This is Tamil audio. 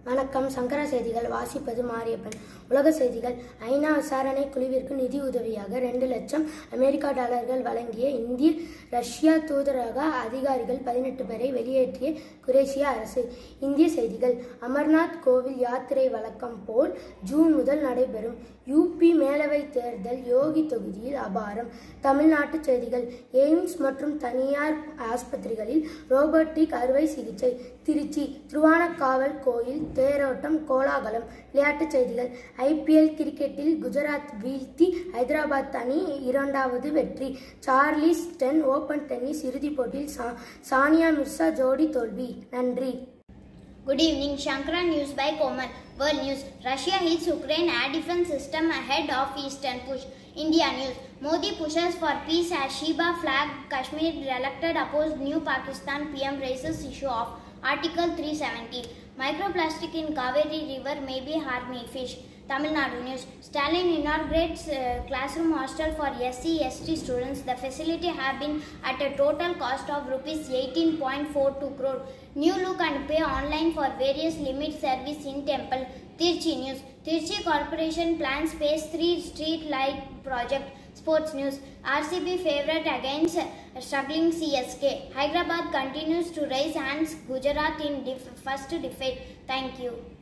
வணக்கம் சங்கர செய்திகள் வாசிப்பது மாரியப்பன் உலக செய்திகள் ஐநா விசாரணை குழுவிற்கு நிதி உதவியாக ரெண்டு லட்சம் அமெரிக்கா டாலர்கள் வழங்கிய இந்திய ரஷ்யா தூதரக அதிகாரிகள் பதினெட்டு பேரை வெளியேற்றிய குரேஷிய அரசு இந்திய செய்திகள் அமர்நாத் கோவில் யாத்திரை வழக்கம் போல் ஜூன் முதல் நடைபெறும் யூபி மேலவை தேர்தல் யோகி தொகுதியில் அபாரம் தமிழ்நாட்டு செய்திகள் எய்ம்ஸ் மற்றும் தனியார் ஆஸ்பத்திரிகளில் ரோபோட்டிக் அறுவை சிகிச்சை திருச்சி திருவானக்காவல் கோயில் தேரோட்டம் கோலாகலம் விளையாட்டுச் செய்திகள் ஐபிஎல் கிரிக்கெட்டில் குஜராத் வீழ்த்தி ஹைதராபாத் அணி இரண்டாவது வெற்றி சார்லிஸ் டென் ஓபன் டென்னிஸ் இறுதிப் போட்டியில் சா சானியா மிர்சா ஜோடி தோல்வி நன்றி Good evening, Shankara News by Komal. World News. Russia hits Ukraine air defense system ahead of Eastern push. India News. Modi pushes for peace as Shiba flag Kashmir elected opposed new Pakistan PM raises issue of Article 370. Microplastic in Kaveri River may be harming fish. Tamil Nadu News. Stalin inaugurates uh, classroom hostel for SC ST students. The facility have been at a total cost of rupees 18.42 crore. New look and pay online for various limit service in temple. Tirchi News. Tirchi Corporation plans phase 3 street light project. Sports News. RCB favorite against struggling CSK. Hyderabad continues to raise hands Gujarat in def- first defeat. Thank you.